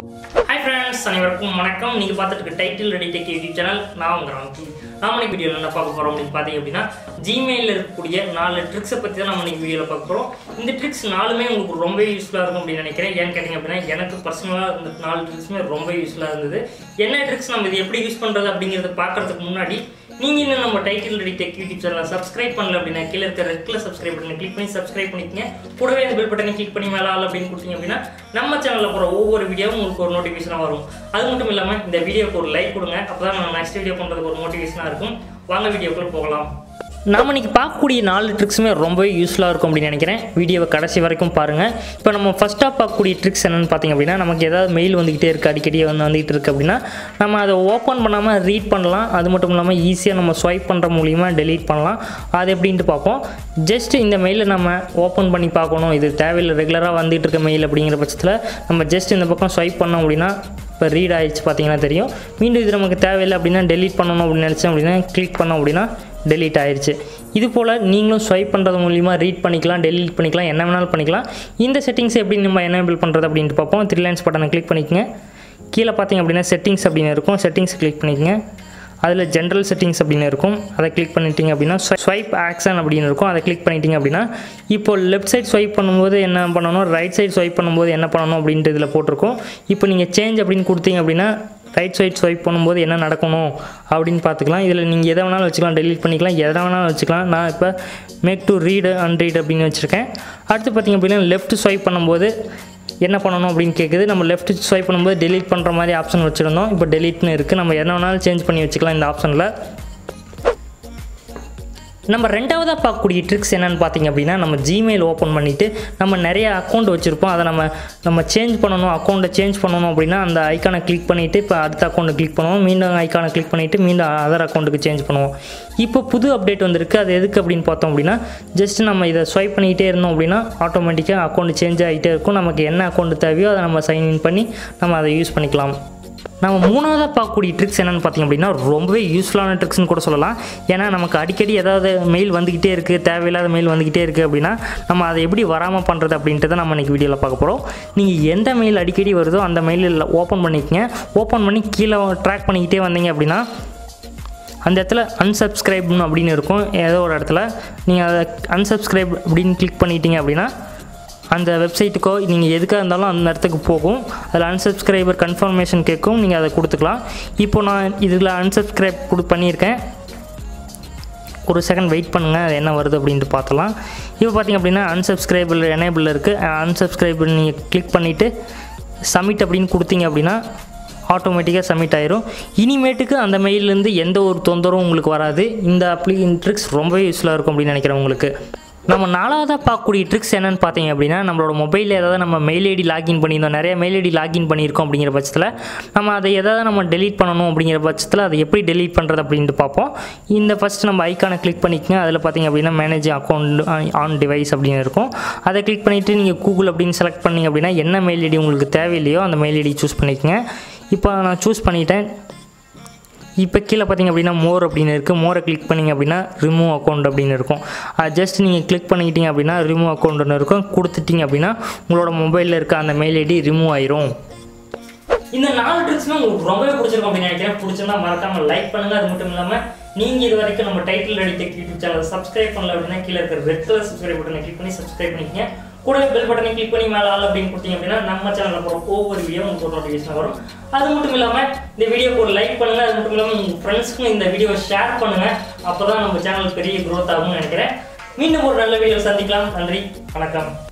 hi friends அனைவருக்கும் வணக்கம் நீங்கள் பார்த்துட்டு இருக்க title ready tech YouTube channel நான் உங்கள் ராம்கி நாம இன்னைக்கு வீடியோவில் என்ன பார்க்க போகிறோம் அப்படின்னு பார்த்தீங்க அப்படின்னா ஜிமெயிலில் இருக்கக்கூடிய நாலு ட்ரிக்ஸை பற்றி தான் நம்ம இன்னைக்கு வீடியோவில் பார்க்க போகிறோம் இந்த ட்ரிக்ஸ் நாலுமே உங்களுக்கு ரொம்ப யூஸ்ஃபுல்லாக இருக்கும் அப்படின்னு நினைக்கிறேன் ஏன்னு கேட்டிங்க அப்படின்னா எனக்கு பர்சனலாக இந்த நாலு ட்ரிக்ஸுமே ரொம்ப யூஸ்ஃபுல்லாக இருந்தது என்ன ட்ரிக்ஸ் நம்ம இது எப்படி யூஸ் பண்ணுறது அப்படிங்கிறத பார்க்கறதுக்கு முன்னாடி நீங்கள் இன்னும் நம்ம டைட்டில் ரெடி டெக் யூடியூப் சேனலை சப்ஸ்கிரைப் பண்ணல அப்படின்னா கீழே இருக்கிற ரெட்டில் சப்ஸ்கிரைப் பட்டனை கிளிக் பண்ணி சப்ஸ்கிரைப் பண்ணிக்கங்க கூடவே அந்த பெல் பட்டனை கிளிக் பண்ணி மேலே ஆள் அப்படின்னு கொடுத்தீங்க அப்படின்னா நம்ம சேனலில் போகிற ஒவ்வொரு வீடியோவும் உங்களுக்கு ஒரு நோட்டிஃபிகேஷனாக வரும் அது மட்டும் இல்லாமல் இந்த வீடியோக்கு ஒரு லைக் கொடுங்க அப்போ தான் நம்ம நெக்ஸ்ட் வீடியோ பண்ணுறதுக்கு ஒரு மோட்டிவேஷனாக இருக்கும் வாங்க வீடியோக்குள்ளே போகலாம் நாம இன்னைக்கு பார்க்கக்கூடிய நாலு ட்ரிக்ஸுமே ரொம்பவே யூஸ்ஃபுல்லாக இருக்கும் அப்படின்னு நினைக்கிறேன் வீடியோவை கடைசி வரைக்கும் பாருங்கள் இப்போ நம்ம ஃபஸ்ட்டாக பார்க்கக்கூடிய ட்ரிக்ஸ் என்னென்னு பார்த்தீங்க அப்படின்னா நமக்கு ஏதாவது மெயில் வந்துக்கிட்டே இருக்குது அடிக்கடி வந்து வந்துகிட்டு இருக்குது அப்படின்னா நம்ம அதை ஓப்பன் பண்ணாமல் ரீட் பண்ணலாம் அது மட்டும் இல்லாமல் ஈஸியாக நம்ம ஸ்வைப் பண்ணுற மூலிமா டெலீட் பண்ணலாம் அது எப்படின்ட்டு பார்ப்போம் ஜஸ்ட் இந்த மெயிலை நம்ம ஓப்பன் பண்ணி பார்க்கணும் இது தேவையில்லை ரெகுலராக வந்துகிட்டு இருக்க மெயில் அப்படிங்கிற பட்சத்தில் நம்ம ஜஸ்ட் இந்த பக்கம் ஸ்வைப் பண்ணோம் அப்படின்னா இப்போ ரீட் ஆயிடுச்சு பார்த்தீங்கன்னா தெரியும் மீண்டும் இது நமக்கு தேவையில்லை அப்படின்னா டெலீட் பண்ணணும் அப்படின்னு நினச்சேன் அப்படின்னா கிளிக் பண்ணோம் அப்படின்னா டெலீட் ஆயிடுச்சு இது போல் நீங்களும் ஸ்வைப் பண்ணுறது மூலிமா ரீட் பண்ணிக்கலாம் டெலீட் பண்ணிக்கலாம் என்ன வேணாலும் பண்ணிக்கலாம் இந்த செட்டிங்ஸ் எப்படி நம்ம எனேபிள் பண்ணுறது அப்படின்ட்டு பார்ப்போம் த்ரீ லைன்ஸ் பட்டனை கிளிக் பண்ணிக்கங்க கீழே பார்த்தீங்க அப்படின்னா செட்டிங்ஸ் அப்படின்னு இருக்கும் செட்டிங்ஸ் கிளிக் பண்ணிக்கங்க அதில் ஜென்ரல் செட்டிங்ஸ் அப்படின்னு இருக்கும் அதை கிளிக் பண்ணிட்டீங்க அப்படின்னா ஸ்வைப் ஆக்ஷன் அப்படின்னு இருக்கும் அதை கிளிக் பண்ணிட்டீங்க அப்படின்னா இப்போ லெஃப்ட் சைட் ஸ்வைப் பண்ணும்போது என்ன பண்ணணும் ரைட் சைடு ஸ்வைப் பண்ணும்போது என்ன பண்ணணும் அப்படின்ட்டு இதில் போட்டிருக்கோம் இப்போ நீங்கள் சேஞ்ச் அப்படின்னு கொடுத்தீங்க அப்படின்னா ரைட் சைட் ஸ்வைப் பண்ணும்போது என்ன நடக்கணும் அப்படின்னு பார்த்துக்கலாம் இதில் நீங்கள் எதை வேணாலும் வச்சுக்கலாம் டெலீட் பண்ணிக்கலாம் எதை வேணாலும் வச்சுக்கலாம் நான் இப்போ மேக் டு ரீடு அன்ரீட் அப்படின்னு வச்சுருக்கேன் அடுத்து பார்த்திங்க அப்படின்னா லெஃப்ட் ஸ்வைப் பண்ணும்போது என்ன பண்ணணும் அப்படின்னு கேட்குது நம்ம லெஃப்ட் ஸ்வைப் பண்ணும்போது டெலீட் பண்ணுற மாதிரி ஆப்ஷன் வச்சுருந்தோம் இப்போ டெலீட்னு இருக்குது நம்ம என்ன வேணாலும் சேஞ்ச் பண்ணி வச்சுக்கலாம் இந்த ஆப்ஷனில் நம்ம ரெண்டாவதாக பார்க்கக்கூடிய ட்ரிக்ஸ் என்னென்னு பார்த்தீங்க அப்படின்னா நம்ம ஜிமெயில் ஓப்பன் பண்ணிவிட்டு நம்ம நிறைய அக்கௌண்ட் வச்சுருப்போம் அதை நம்ம நம்ம சேஞ்ச் பண்ணணும் அக்கௌண்ட்டை சேஞ்ச் பண்ணணும் அப்படின்னா அந்த ஐக்கானை கிளிக் பண்ணிவிட்டு இப்போ அடுத்த அக்கௌண்ட்டை கிளிக் பண்ணுவோம் மீண்டும் ஐக்கானை கிளிக் பண்ணிவிட்டு மீண்டும் அதர் அக்கௌண்ட்டுக்கு சேஞ்ச் பண்ணுவோம் இப்போ புது அப்டேட் வந்திருக்கு அது எதுக்கு அப்படின்னு பார்த்தோம் அப்படின்னா ஜஸ்ட் நம்ம இதை ஸ்வைப் பண்ணிகிட்டே இருந்தோம் அப்படின்னா ஆட்டோமேட்டிக்காக அக்கௌண்ட் சேஞ்ச் ஆகிட்டே இருக்கும் நமக்கு என்ன அக்கௌண்ட் தேவையோ அதை நம்ம சைன்இன் பண்ணி நம்ம அதை யூஸ் பண்ணிக்கலாம் நம்ம மூணாவதாக பார்க்கக்கூடிய ட்ரிக்ஸ் என்னென்னு பார்த்தீங்க அப்படின்னா ரொம்பவே யூஸ்ஃபுல்லான ட்ரிக்ஸ்னு கூட சொல்லலாம் ஏன்னா நமக்கு அடிக்கடி ஏதாவது மெயில் வந்துக்கிட்டே இருக்குது தேவையில்லாத மெயில் வந்துக்கிட்டே இருக்குது அப்படின்னா நம்ம அதை எப்படி வராமல் பண்ணுறது அப்படின்ட்டு தான் நம்ம இன்றைக்கி வீடியோவில் பார்க்க போகிறோம் நீங்கள் எந்த மெயில் அடிக்கடி வருதோ அந்த மெயிலில் ஓப்பன் பண்ணிக்கங்க ஓப்பன் பண்ணி கீழே ட்ராக் பண்ணிக்கிட்டே வந்தீங்க அப்படின்னா அந்த இடத்துல அன்சப்ஸ்கிரைப்னு அப்படின்னு இருக்கும் ஏதோ ஒரு இடத்துல நீங்கள் அதை அன்சப்ஸ்கிரைப் அப்படின்னு கிளிக் பண்ணிட்டீங்க அப்படின்னா அந்த வெப்சைட்டுக்கோ நீங்கள் எதுக்காக இருந்தாலும் அந்த இடத்துக்கு போகும் அதில் அன்சப்ஸ்கிரைபர் கன்ஃபர்மேஷன் கேட்கும் நீங்கள் அதை கொடுத்துக்கலாம் இப்போ நான் இதில் அன்சப்ஸ்கிரைப் கொடு பண்ணியிருக்கேன் ஒரு செகண்ட் வெயிட் பண்ணுங்கள் அது என்ன வருது அப்படின்ட்டு பார்த்தலாம் இப்போ பார்த்திங்க அப்படின்னா அன்சப்ஸ்கிரைபிள் எனேபிள் இருக்குது அன்சப்ஸ்கிரைபிள் நீங்கள் கிளிக் பண்ணிவிட்டு சப்மிட் அப்படின்னு கொடுத்தீங்க அப்படின்னா ஆட்டோமேட்டிக்காக சப்மிட் ஆயிரும் இனிமேட்டுக்கு அந்த மெயிலேருந்து எந்த ஒரு தொந்தரவும் உங்களுக்கு வராது இந்த அப்ளி ட்ரிக்ஸ் ரொம்பவே யூஸ்ஃபுல்லாக இருக்கும் அப்படின்னு நினைக்கிறேன் உங்களுக்கு நம்ம நாலாவதாக பார்க்கக்கூடிய ட்ரிக்ஸ் என்னென்னு பார்த்தீங்க அப்படின்னா நம்மளோட மொபைலில் ஏதாவது நம்ம மெயில் ஐடி லாகின் பண்ணியிருந்தோம் நிறைய மெயில் ஐடி லாகின் பண்ணியிருக்கோம் அப்படிங்கிற பட்சத்தில் நம்ம அதை எதாவது நம்ம டெலீட் பண்ணணும் அப்படிங்கிற பட்சத்தில் அதை எப்படி டெலீட் பண்ணுறது அப்படின்ட்டு பார்ப்போம் இந்த ஃபஸ்ட் நம்ம ஐக்கானை கிளிக் பண்ணிக்கங்க அதில் பார்த்தீங்க அப்படின்னா மேனேஜ் அக்கௌண்ட் ஆன் டிவைஸ் அப்படின்னு இருக்கும் அதை கிளிக் பண்ணிவிட்டு நீங்கள் கூகுள் அப்படின்னு செலக்ட் பண்ணிங்க அப்படின்னா என்ன மெயில் ஐடி உங்களுக்கு தேவையில்லையோ அந்த மெயில் ஐடி சூஸ் பண்ணிக்கங்க இப்போ நான் சூஸ் பண்ணிட்டேன் இப்போ கீழே பார்த்தீங்க அப்படின்னா மோர் அப்படின்னு இருக்குது மோரை கிளிக் பண்ணிங்க அப்படின்னா ரிமூவ் அக்கௌண்ட் அப்படின்னு இருக்கும் அது ஜஸ்ட் நீங்கள் கிளிக் பண்ணிக்கிட்டீங்க அப்படின்னா ரிமூவ் அக்கௌண்ட்னு இருக்கும் கொடுத்துட்டீங்க அப்படின்னா உங்களோட மொபைலில் இருக்க அந்த மெயில் ஐடி ரிமூவ் ஆயிரும் இந்த நாலு ட்ரிக்ஸ்மே உங்களுக்கு ரொம்பவே பிடிச்சிருக்கும் அப்படின்னு நினைக்கிறேன் பிடிச்சிருந்தா மறக்காம லைக் பண்ணுங்க அது மட்டும் இல்லாம நீங்க இது வரைக்கும் நம்ம title ready tech YouTube channel subscribe பண்ணல அப்படின்னா கீழே இருக்கிற ரெட் கலர் சப்ஸ்கிரைப் பட்டனை கிளிக் பண்ணி சப்ஸ்கிரைப் பண்ணிக்கங்க கூட பெல் பட்டனை கிளிக் பண்ணி மேலே ஆள் அப்படின்னு கொடுத்தீங்க அப்படின்னா நம்ம சேனலில் போகிற ஒவ்வொரு வீடியோ உங்களுக்கு ஒரு நோட்டிஃபிகேஷன் வரும் அது மட்டும் இல்லாமல் இந்த வீடியோக்கு ஒரு லைக் பண்ணுங்க அது மட்டும் இல்லாமல் உங்கள் ஃப்ரெண்ட்ஸ்க்கும் இந்த வீடியோவை ஷேர் பண்ணுங்க அப்போ தான் நம்ம சேனல் பெரிய க்ரோத் ஆகும்னு நினைக்கிறேன் மீண்டும் ஒரு நல்ல வீடியோ சந்திக்கலாம் நன்றி வணக்கம்